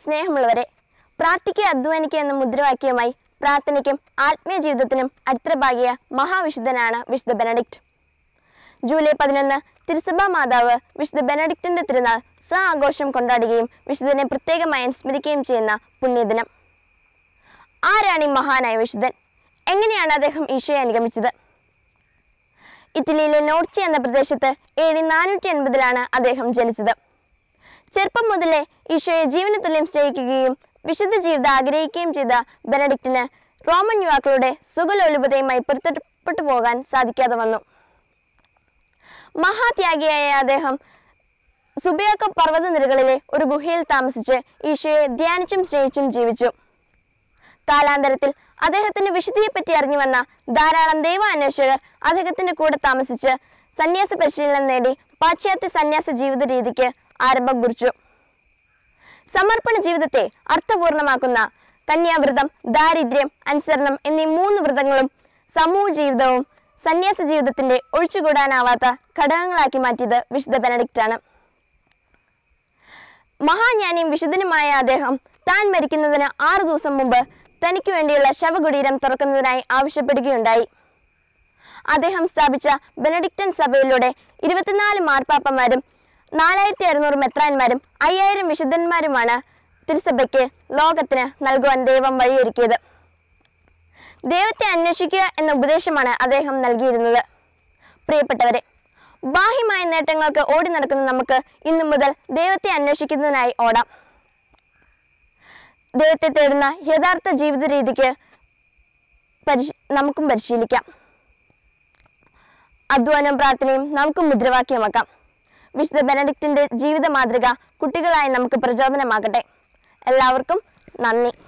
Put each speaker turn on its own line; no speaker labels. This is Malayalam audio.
സ്നേഹമുള്ളവരെ പ്രാർത്ഥിക്കുക അധ്വാനിക്കുക എന്ന മുദ്രാവാക്യവുമായി പ്രാർത്ഥനയ്ക്കും ആത്മീയ ജീവിതത്തിനും അടിത്തറപാകിയ മഹാവിശുദ്ധനാണ് വിശുദ്ധ ബെനഡിക്റ്റ് ജൂലൈ പതിനൊന്ന് തിരുസഭാ മാതാവ് വിശുദ്ധ ബെനഡിക്റ്റിന്റെ തിരുനാൾ സ ആഘോഷം കൊണ്ടാടുകയും വിശുദ്ധനെ പ്രത്യേകമായി അനുസ്മരിക്കുകയും ചെയ്യുന്ന പുണ്യദിനം ആരാണ് ഈ മഹാനായ വിശുദ്ധൻ എങ്ങനെയാണ് അദ്ദേഹം ഈശോയെ അനുഗമിച്ചത് ഇറ്റലിയിലെ നോർച്ചി എന്ന പ്രദേശത്ത് എ ഡി നാനൂറ്റി എൺപതിലാണ് അദ്ദേഹം ജനിച്ചത് ചെറുപ്പം മുതലേ ഈശോയെ ജീവന തുല്യം സ്നേഹിക്കുകയും വിശുദ്ധ ജീവിതം ആഗ്രഹിക്കുകയും ചെയ്ത ബെനഡിക്റ്റിന് റോമൻ യുവാക്കളുടെ സുഖലോലുപതയുമായി പൊരുത്തപ്പെട്ടു പോകാൻ സാധിക്കാതെ വന്നു മഹാത്യാഗിയായ അദ്ദേഹം സുബിയാക്ക പർവ്വത നിരകളിലെ ഒരു ഗുഹയിൽ താമസിച്ച് ഈശോയെ ധ്യാനിച്ചും സ്നേഹിച്ചും ജീവിച്ചു കാലാന്തരത്തിൽ അദ്ദേഹത്തിന്റെ വിശുദ്ധിയെപ്പറ്റി അറിഞ്ഞു വന്ന ധാരാളം ദൈവാന്വേഷകർ അദ്ദേഹത്തിന്റെ കൂടെ താമസിച്ച് സന്യാസ പരിശീലനം നേടി പാശ്ചാത്യ സന്യാസ ജീവിത രീതിക്ക് ആരംഭം കുറിച്ചു സമർപ്പണ ജീവിതത്തെ അർത്ഥപൂർണമാക്കുന്ന കന്യാവ്രതം ദാരിദ്ര്യം അനുസരണം എന്നീ മൂന്ന് വ്രതങ്ങളും സമൂഹ ജീവിതവും സന്യാസ ജീവിതത്തിന്റെ ഒഴിച്ചുകൂടാനാവാത്ത ഘടകങ്ങളാക്കി മാറ്റിയത് വിശുദ്ധ ബെനഡിക്റ്റ് ആണ് മഹാജ്ഞാനിയും വിശുദ്ധനുമായ അദ്ദേഹം താൻ മരിക്കുന്നതിന് ആറു ദിവസം മുമ്പ് തനിക്ക് വേണ്ടിയുള്ള ശവകുടീരം തുറക്കുന്നതിനായി ആവശ്യപ്പെടുകയുണ്ടായി അദ്ദേഹം സ്ഥാപിച്ച ബെനഡിക്റ്റൻ സഭയിലൂടെ ഇരുപത്തിനാല് മാർപ്പാപ്പമാരും നാലായിരത്തി അറുന്നൂറ് മെത്രാന്മാരും അയ്യായിരം വിശുദ്ധന്മാരുമാണ് തിരുസഭയ്ക്ക് ലോകത്തിന് നൽകുവാൻ ദൈവം വഴിയൊരുക്കിയത് ദൈവത്തെ അന്വേഷിക്കുക എന്ന ഉപദേശമാണ് അദ്ദേഹം നൽകിയിരുന്നത് പ്രിയപ്പെട്ടവരെ ബാഹ്യമായ നേട്ടങ്ങൾക്ക് ഓടി നടക്കുന്ന നമുക്ക് ഇന്നു മുതൽ ദൈവത്തെ അന്വേഷിക്കുന്നതിനായി ഓടാം ദൈവത്തെ തേടുന്ന യഥാർത്ഥ ജീവിത രീതിക്ക് പരിശ നമുക്കും പരിശീലിക്കാം അധ്വാനം പ്രാർത്ഥനയും നമുക്ക് മുദ്രാവാക്യമാക്കാം വിശുദ്ധ ബെനഡിക്റ്റിന്റെ ജീവിത മാതൃക കുട്ടികളായി നമുക്ക് പ്രചോദനമാകട്ടെ എല്ലാവർക്കും നന്ദി